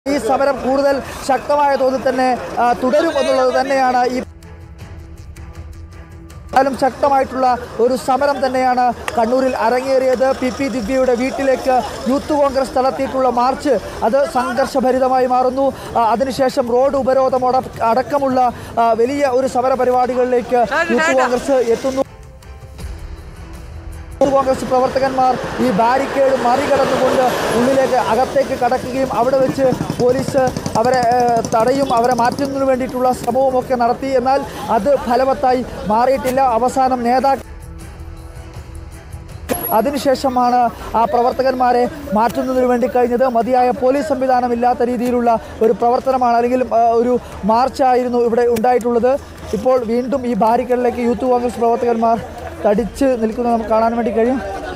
ഈ സമരം കൂടുതൽ ശക്തമായ തോതിൽ തന്നെ ആ, തുടരും എന്നുള്ളത് തന്നെയാണ് ഈ ാലും ശക്തമായിട്ടുള്ള ഒരു സമരം തന്നെയാണ് കണ്ണൂരിൽ അരങ്ങേറിയത് പി പി ദിവ്യയുടെ വീട്ടിലേക്ക് യൂത്ത് കോൺഗ്രസ് നടത്തിയിട്ടുള്ള മാർച്ച് അത് സംഘർഷഭരിതമായി മാറുന്നു ആ, അതിനുശേഷം റോഡ് ഉപരോധം അട- അടക്കമുള്ള ആ, വലിയ ഒരു സമര പരിപാടികളിലേക്ക് യൂത്ത് കോൺഗ്രസ് എത്തുന്നു യൂത്ത് കോൺഗ്രസ് പ്രവർത്തകന്മാർ ഈ ബാരിക്കേഡ് മറികടന്നുകൊണ്ട് ഉള്ളിലേക്ക് അകത്തേക്ക് കടക്കുകയും അവിടെ വെച്ച് പോലീസ് അവരെ ഏഹ്, തടയും അവരെ മാറ്റുന്നതിന് വേണ്ടിയിട്ടുള്ള ശ്രമവുമൊക്കെ നടത്തി എന്നാൽ അത് ഫലവത്തായി മാറിയിട്ടില്ല അവസാനം നേതാക്കൾ അതിനുശേഷമാണ് ആ പ്രവർത്തകന്മാരെ മാറ്റുന്നതിന് വേണ്ടി കഴിഞ്ഞത് മതിയായ പോലീസ് സംവിധാനം ഇല്ലാത്ത രീതിയിലുള്ള ഒരു പ്രവർത്തനമാണ് അല്ലെങ്കിൽ ആ, ഒരു മാർച്ചായിരുന്നു ഇവിടെ ഉണ്ടായിട്ടുള്ളത് ഇപ്പോൾ വീണ്ടും ഈ ബാരിക്കേഡിലേക്ക് യൂത്ത് കോൺഗ്രസ് പ്രവർത്തകന്മാർ തടിച്ച് നിൽക്കുന്നത് നമുക്ക് കാണാൻ വേണ്ടി കഴിയും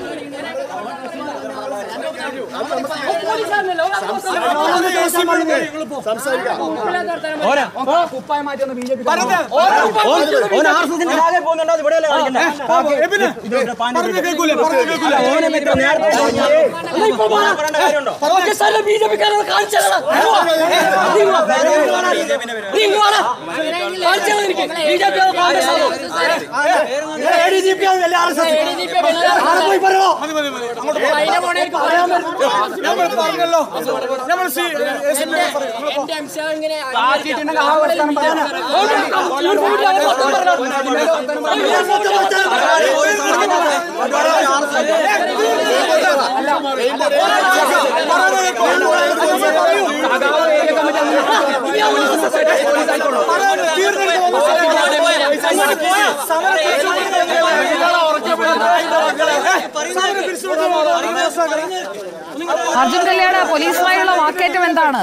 അർജുൻ കല്യാണ പോലീസുമായുള്ള വാക്കേറ്റം എന്താണ്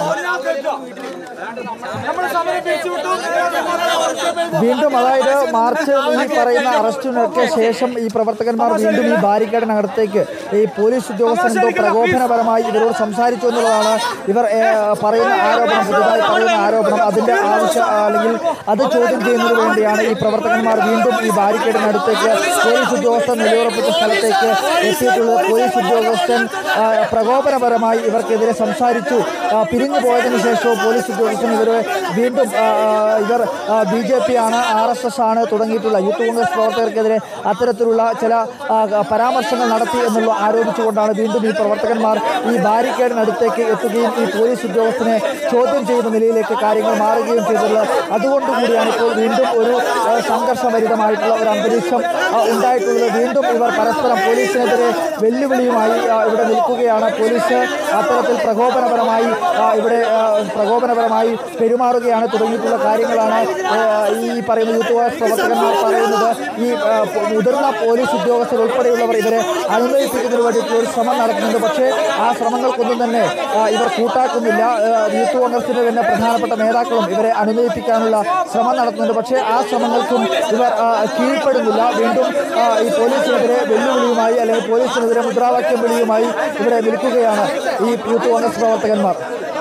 വീണ്ടും അതായത് മാർച്ച് ഈ പറയുന്ന അറസ്റ്റിനൊക്കെ ശേഷം ഈ പ്രവർത്തകന്മാർ വീണ്ടും ഈ ബാരിക്കേഡിനകത്തേക്ക് ഈ പോലീസ് ഉദ്യോഗസ്ഥൻ എന്തോ പ്രകോപനപരമായി ഇവരോട് സംസാരിച്ചു എന്നുള്ളതാണ് ഇവർ ഏഹ്, പറയുന്ന ആരോപണം പുതുതായി പറയുന്ന ആരോപണം അതിന്റെ ആവശ്യം അല്ലെങ്കിൽ അത് ചോദ്യം ചെയ്യുന്നതിന് വേണ്ടിയാണ് ഈ പ്രവർത്തകന്മാർ വീണ്ടും ഈ ബാരിക്കേഡിനടുത്തേക്ക് പോലീസ് ഉദ്യോഗസ്ഥൻ നിലയുറപ്പിച്ച സ്ഥലത്തേക്ക് എത്തിയിട്ടുള്ളത് പോലീസ് ഉദ്യോഗസ്ഥൻ ആ, പ്രകോപനപരമായി ഇവർക്കെതിരെ സംസാരിച്ചു ആ, പിരിഞ്ഞു പോയതിനു ശേഷവും പോലീസ് ഉദ്യോഗസ്ഥൻ ഇവരെ വീണ്ടും ആ, ആ, ഇവർ ബി ജെ പി ആണ് ആർ എസ് എസ് ആണ് തുടങ്ങിയിട്ടുള്ള യൂത്ത് കോൺഗ്രസ് പ്രവർത്തകർക്കെതിരെ അത്തരത്തിലുള്ള ചില ആ, പരാമർശങ്ങൾ നടത്തി എന്നുള്ള ആരോപിച്ചുകൊണ്ടാണ് വീണ്ടും ഈ പ്രവർത്തകന്മാർ ഈ ബാരിക്കേഡിനടുത്തേക്ക് എത്തുകയും ഈ പോലീസ് ഉദ്യോഗസ്ഥനെ ചോദ്യം ചെയ്യുന്ന നിലയിലേക്ക് കാര്യങ്ങൾ മാറുകയും ചെയ്തിട്ടുള്ളത് അതുകൊണ്ടുകൂടിയാണ് ഇപ്പോൾ വീണ്ടും ഒരു ആ, സംഘർഷഭരിതമായിട്ടുള്ള ഒരു അന്തരീക്ഷം ആ, ഉണ്ടായിട്ടുള്ളത് വീണ്ടും ഇവർ പരസ്പരം പോലീസിനെതിരെ വെല്ലുവിളിയുമായി ആ, ഇവിടെ നിൽക്കുകയാണ് പോലീസ് അത്തരത്തിൽ പ്രകോപനപരമായി ആ, ഇവിടെ ആ, പ്രകോപനപരമായി പെരുമാറുകയാണ് തുടങ്ങിയിട്ടുള്ള കാര്യങ്ങളാണ് ആ, ഈ പറയുന്ന യൂത്ത് കോൺഗ്രസ് പ്രവർത്തകന്മാർ പറയുന്നത് ഈ ആ, പോ- മുതിർന്ന പോലീസ് ഉദ്യോഗസ്ഥർ ഉൾപ്പെടെയുള്ളവർ ഇവരെ അനുനയിപ്പിക്കുന്നതിന് വേണ്ടിയിട്ടുള്ള ഒരു ശ്രമം നടക്കുന്നുണ്ട് പക്ഷേ ആ ശ്രമങ്ങൾക്കൊന്നും തന്നെ ആ, ഇവർ കൂട്ടാക്കുന്നില്ല ആ, യൂത്ത് കോൺഗ്രസിന്റെ തന്നെ പ്രധാനപ്പെട്ട നേതാക്കളും ഇവരെ അനുനയിപ്പിക്കാനുള്ള ശ്രമം നടത്തുന്നുണ്ട് പക്ഷേ ആ ശ്രമങ്ങൾക്കും ഇവർ ആ, കീഴ്പ്പെടുന്നില്ല വീണ്ടും ആ, ഈ പോലീസിനെതിരെ വെല്ലുവിളിയുമായി അല്ലെങ്കിൽ പോലീസിനെതിരെ മുദ്രാവാക്യം വിളിയുമായി ഇവിടെ നിൽക്കുകയാണ് ഈ യൂത്ത് കോൺഗ്രസ് പ്രവർത്തകന്മാർ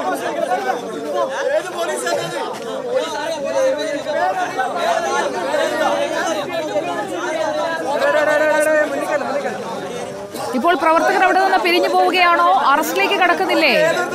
ഇപ്പോൾ പ്രവർത്തകർ അവിടെ നിന്ന് പിരിഞ്ഞു പോവുകയാണോ അറസ്റ്റിലേക്ക് കടക്കുന്നില്ലേ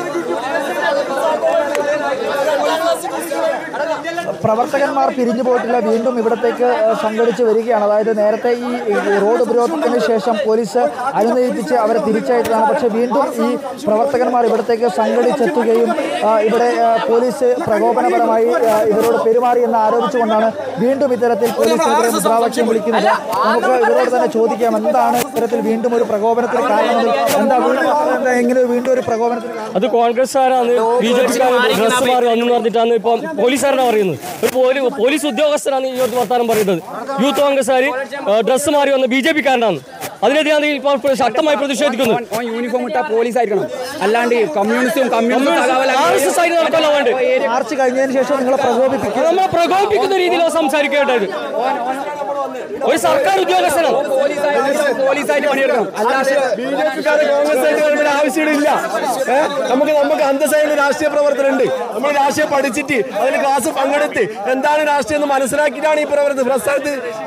പ്രവർത്തകന്മാർ പിരിഞ്ഞു പോയിട്ടില്ല വീണ്ടും ഇവിടത്തേക്ക് ഏഹ്, സംഘടിച്ച് വരികയാണ് അതായത് നേരത്തെ ഈ ഈ റോഡ് ഉപരോധത്തിന് ശേഷം പോലീസ് അനുനയിപ്പിച്ച് അവരെ തിരിച്ചയച്ചതാണ് പക്ഷേ വീണ്ടും ഈ പ്രവർത്തകന്മാർ ഇവിടത്തേക്ക് സംഘടിച്ചെത്തുകയും ആ, ഇവിടെ ആ, പോലീസ് പ്രകോപനപരമായി ആ, ഇവരോട് പെരുമാറി എന്ന് ആരോപിച്ചുകൊണ്ടാണ് വീണ്ടും ഇത്തരത്തിൽ പോലീസിനെതിരെ മുദ്രാവാക്യം വിളിക്കുന്നത് നമുക്ക് ഇവരോട് തന്നെ ചോദിക്കാം എന്താണ് ഇത്തരത്തിൽ വീണ്ടും ഒരു പ്രകോപനത്തിന് കാരണമെങ്കിൽ എന്താ വീണ്ടും എന്താ എങ്ങനെ വീണ്ടും ഒരു പ്രകോപനത്തിന് കാരണം? അത് കോൺഗ്രസ്സുകാരാണ് ബി ജെ പിക്കാരൻ ഡ്രസ് മാറി വന്നു പറഞ്ഞിട്ടാണ് ഇപ്പം പോലീസുകാരനാണ് പറയുന്നത് ഒരു പോലീ പോലീസ് ഉദ്യോഗസ്ഥരാണ് ഈ ഒരു വർത്താനം പറയുന്നത് യൂത്ത് കോൺഗ്രസ്സുകാർ ഡ്രസ് മാറി വന്ന ബി ജെ പിക്കാരനാണ് അതിനെതിരെയാണ് ഇപ്പോൾ ശക്തമായി പ്രതിഷേധിക്കുന്നത് ഓൻ യൂണിഫോം ഇട്ട പോലീസ് ആയിരിക്കണം അല്ലാണ്ട് കമ്മ്യൂണിസ്റ്റും കമ്മ്യൂണിസ്റ്റ് ആർ എസ് എസ് ആയിട്ട് നടക്കല്ല വേണ്ടത് മാർച്ച് കഴിഞ്ഞതിന് ശേഷം നിങ്ങളെ പ്രകോപിപ്പിക്കും നമ്മളെ പ്രകോപിപ്പിക്കുന്ന രീതിയിലാണ് സംസാരിക്കേണ്ടത് ഒരു സർക്കാർ ഉദ്യോഗസ്ഥനാണ് പോലീസ് ആയിട്ട് പണിയെടുക്കണം അല്ലാതെ ബി ജെ പിക്കാരെ കോൺഗ്രസ് ആയിട്ട് വരുമ്പോൾ ആവശ്യമില്ല ഏ? നമുക്ക് നമുക്ക് അന്തസ്സായുള്ള രാഷ്ട്രീയ പ്രവർത്തനമുണ്ട് നമ്മൾ രാഷ്ട്രീയം പഠിച്ചിട്ട് അതിൽ ക്ലാസ് പങ്കെടുത്ത് എന്താണ് രാഷ്ട്രീയം എന്ന് മനസ്സിലാക്കിയിട്ടാണ് ഈ പ്രവർത്തനം പ്രസ്ഥാനത്ത്